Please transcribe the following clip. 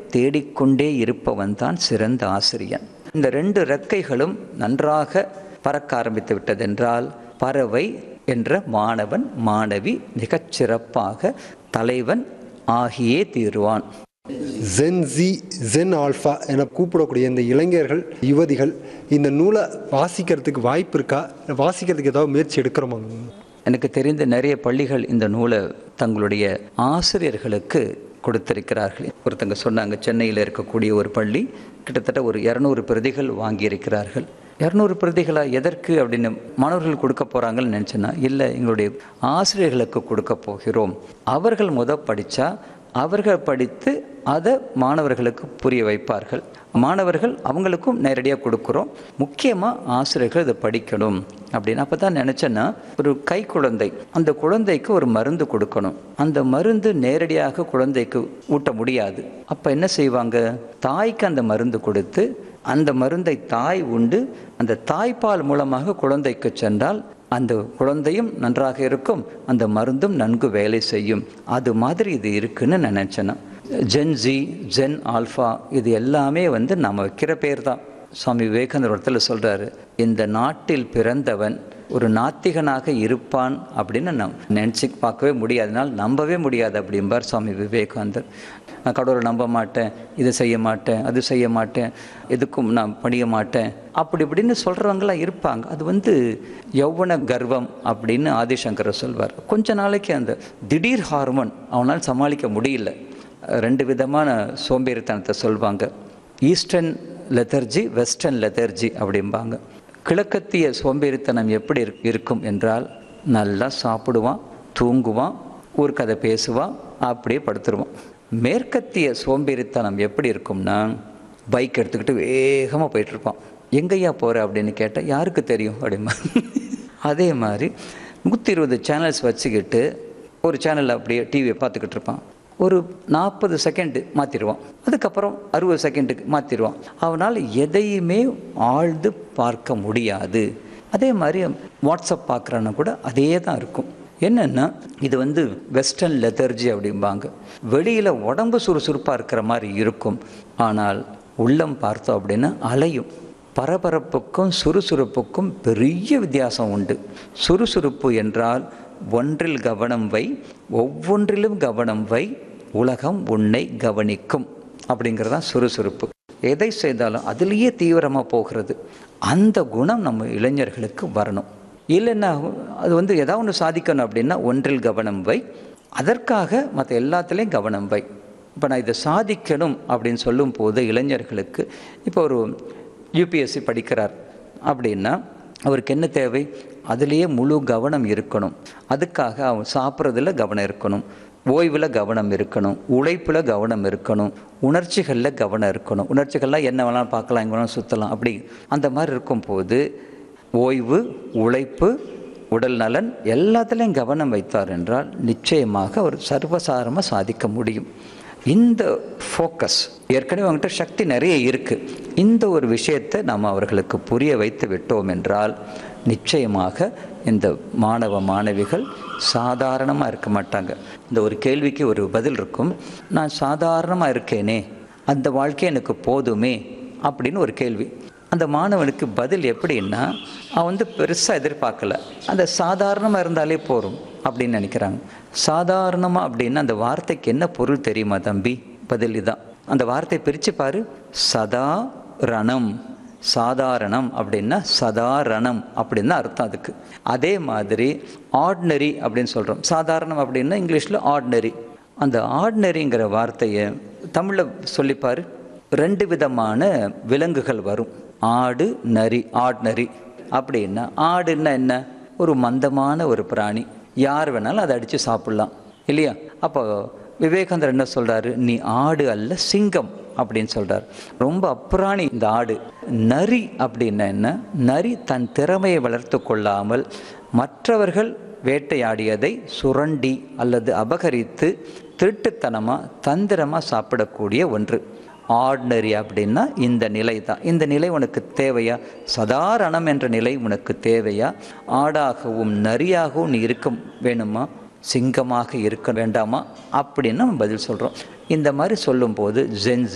தேடிக்கொண்டே இருப்பவன் தான் சிறந்த ஆசிரியன் இந்த ரெண்டு ரெக்கைகளும் நன்றாக பறக்க ஆரம்பித்து விட்டதென்றால் பறவை என்ற மாணவன் மாணவி மிகச் சிறப்பாக தலைவன் ஆகியே தீருவான் ஜென் ஜி ஜென் ஆல்ஃபா என கூப்பிடக்கூடிய இந்த இளைஞர்கள் யுவதிகள் இந்த நூலை வாசிக்கிறதுக்கு வாய்ப்பு இருக்கா வாசிக்கிறதுக்கு ஏதாவது முயற்சி எடுக்கிறோமாங்க எனக்கு தெரிந்த நிறைய பள்ளிகள் இந்த நூலை தங்களுடைய ஆசிரியர்களுக்கு கொடுத்திருக்கிறார்கள் ஒருத்தங்க சொன்னாங்க சென்னையில் இருக்கக்கூடிய ஒரு பள்ளி கிட்டத்தட்ட ஒரு இரநூறு பிரதிகள் வாங்கியிருக்கிறார்கள் இரநூறு பிரதிகளா எதற்கு அப்படின்னு மாணவர்கள் கொடுக்க போகிறாங்கன்னு நினச்சேன்னா இல்லை எங்களுடைய ஆசிரியர்களுக்கு கொடுக்க போகிறோம் அவர்கள் முத படித்தா அவர்கள் படித்து அதை மாணவர்களுக்கு புரிய வைப்பார்கள் மாணவர்கள் அவங்களுக்கும் நேரடியாக கொடுக்குறோம் முக்கியமாக ஆசிரியர்கள் இதை படிக்கணும் அப்படின்னு அப்போ தான் நினச்சேன்னா ஒரு கை குழந்தை அந்த குழந்தைக்கு ஒரு மருந்து கொடுக்கணும் அந்த மருந்து நேரடியாக குழந்தைக்கு ஊட்ட முடியாது அப்போ என்ன செய்வாங்க தாய்க்கு அந்த மருந்து கொடுத்து அந்த மருந்தை தாய் உண்டு அந்த தாய்ப்பால் மூலமாக குழந்தைக்கு சென்றால் அந்த குழந்தையும் நன்றாக இருக்கும் அந்த மருந்தும் நன்கு வேலை செய்யும் அது மாதிரி இது இருக்குன்னு நினச்சேன்னா ஜென் ஜி ஜென் ஆல்ஃபா இது எல்லாமே வந்து நம்ம வைக்கிற பேர் தான் சுவாமி விவேகானந்தர் இடத்துல சொல்கிறாரு இந்த நாட்டில் பிறந்தவன் ஒரு நாத்திகனாக இருப்பான் அப்படின்னு நம் நினச்சி பார்க்கவே முடியாதனால் நம்பவே முடியாது அப்படிம்பார் சுவாமி விவேகானந்தர் நான் கடவுளை நம்ப மாட்டேன் இதை செய்ய மாட்டேன் அது செய்ய மாட்டேன் எதுக்கும் நான் பணிய மாட்டேன் அப்படி இப்படின்னு சொல்கிறவங்களாம் இருப்பாங்க அது வந்து யௌவன கர்வம் அப்படின்னு ஆதிசங்கர் சொல்வார் கொஞ்ச நாளைக்கு அந்த திடீர் ஹார்மோன் அவனால் சமாளிக்க முடியல ரெண்டு விதமான சோம்பேறித்தனத்தை சொல்வாங்க ஈஸ்டர்ன் லெதர்ஜி வெஸ்டர்ன் லெதர்ஜி அப்படிம்பாங்க கிழக்கத்திய சோம்பேறித்தனம் எப்படி இருக்கும் என்றால் நல்லா சாப்பிடுவான் தூங்குவான் ஒரு கதை பேசுவான் அப்படியே படுத்துருவான் மேற்கத்திய சோம்பேறித்தனம் எப்படி இருக்கும்னா பைக் எடுத்துக்கிட்டு வேகமாக போயிட்டுருப்பான் எங்கேயா போகிற அப்படின்னு கேட்டால் யாருக்கு தெரியும் அப்படிமா அதே மாதிரி நூற்றி இருபது சேனல்ஸ் வச்சுக்கிட்டு ஒரு சேனலில் அப்படியே டிவியை பார்த்துக்கிட்டு இருப்பான் ஒரு நாற்பது செகண்டு மாற்றிடுவான் அதுக்கப்புறம் அறுபது செகண்டுக்கு மாற்றிடுவான் அவனால் எதையுமே ஆழ்ந்து பார்க்க முடியாது அதே மாதிரி வாட்ஸ்அப் பார்க்குறான்னா கூட அதே தான் இருக்கும் என்னென்னா இது வந்து வெஸ்டர்ன் லெதர்ஜி அப்படிம்பாங்க வெளியில் உடம்பு சுறுசுறுப்பாக இருக்கிற மாதிரி இருக்கும் ஆனால் உள்ளம் பார்த்தோம் அப்படின்னா அலையும் பரபரப்புக்கும் சுறுசுறுப்புக்கும் பெரிய வித்தியாசம் உண்டு சுறுசுறுப்பு என்றால் ஒன்றில் கவனம் வை ஒவ்வொன்றிலும் கவனம் வை உலகம் உன்னை கவனிக்கும் அப்படிங்கிறதான் சுறுசுறுப்பு எதை செய்தாலும் அதுலேயே தீவிரமாக போகிறது அந்த குணம் நம்ம இளைஞர்களுக்கு வரணும் இல்லைன்னா அது வந்து எதாவது ஒன்று சாதிக்கணும் அப்படின்னா ஒன்றில் கவனம் வை அதற்காக மற்ற எல்லாத்துலேயும் கவனம் வை இப்போ நான் இதை சாதிக்கணும் அப்படின்னு சொல்லும் போது இளைஞர்களுக்கு இப்போ ஒரு யூபிஎஸ்சி படிக்கிறார் அப்படின்னா அவருக்கு என்ன தேவை அதுலேயே முழு கவனம் இருக்கணும் அதுக்காக அவன் சாப்பிட்றதுல கவனம் இருக்கணும் ஓய்வில் கவனம் இருக்கணும் உழைப்பில் கவனம் இருக்கணும் உணர்ச்சிகளில் கவனம் இருக்கணும் உணர்ச்சிகள்லாம் என்ன வேணாலும் பார்க்கலாம் எங்கே வேணாலும் சுற்றலாம் அப்படி அந்த மாதிரி இருக்கும்போது ஓய்வு உழைப்பு உடல் நலன் எல்லாத்துலேயும் கவனம் வைத்தார் என்றால் நிச்சயமாக அவர் சர்வசாரமாக சாதிக்க முடியும் இந்த ஃபோக்கஸ் ஏற்கனவே அவங்ககிட்ட சக்தி நிறைய இருக்குது இந்த ஒரு விஷயத்தை நாம் அவர்களுக்கு புரிய வைத்து விட்டோம் என்றால் நிச்சயமாக இந்த மாணவ மாணவிகள் சாதாரணமாக இருக்க மாட்டாங்க இந்த ஒரு கேள்விக்கு ஒரு பதில் இருக்கும் நான் சாதாரணமாக இருக்கேனே அந்த வாழ்க்கை எனக்கு போதுமே அப்படின்னு ஒரு கேள்வி அந்த மாணவனுக்கு பதில் எப்படின்னா அவன் வந்து பெருசாக எதிர்பார்க்கல அந்த சாதாரணமாக இருந்தாலே போகும் அப்படின்னு நினைக்கிறாங்க சாதாரணமாக அப்படின்னா அந்த வார்த்தைக்கு என்ன பொருள் தெரியுமா தம்பி பதில் இதான் அந்த வார்த்தை பிரித்து பாரு சதா ரணம் சாதாரணம் அப்படின்னா சதாரணம் அப்படின்னு அர்த்தம் அதுக்கு அதே மாதிரி ஆர்டினரி அப்படின்னு சொல்கிறோம் சாதாரணம் அப்படின்னா இங்கிலீஷில் ஆர்டினரி அந்த ஆர்டினரிங்கிற வார்த்தையை தமிழில் சொல்லிப்பார் ரெண்டு விதமான விலங்குகள் வரும் ஆடு நரி ஆர்டினரி அப்படின்னா ஆடுன்னா என்ன ஒரு மந்தமான ஒரு பிராணி யார் வேணாலும் அதை அடித்து சாப்பிட்லாம் இல்லையா அப்போ விவேகானந்தர் என்ன சொல்கிறாரு நீ ஆடு அல்ல சிங்கம் அப்படின்னு சொல்கிறார் ரொம்ப அப்புறாணி இந்த ஆடு நரி அப்படின்னா என்ன நரி தன் திறமையை வளர்த்து கொள்ளாமல் மற்றவர்கள் வேட்டையாடியதை சுரண்டி அல்லது அபகரித்து திருட்டுத்தனமாக தந்திரமாக சாப்பிடக்கூடிய ஒன்று ஆர்டினரி அப்படின்னா இந்த நிலை தான் இந்த நிலை உனக்கு தேவையா சதாரணம் என்ற நிலை உனக்கு தேவையா ஆடாகவும் நரியாகவும் நீ இருக்க வேணுமா சிங்கமாக இருக்க வேண்டாமா அப்படின்னு நம்ம பதில் சொல்கிறோம் இந்த மாதிரி சொல்லும்போது ஜென்ஸ்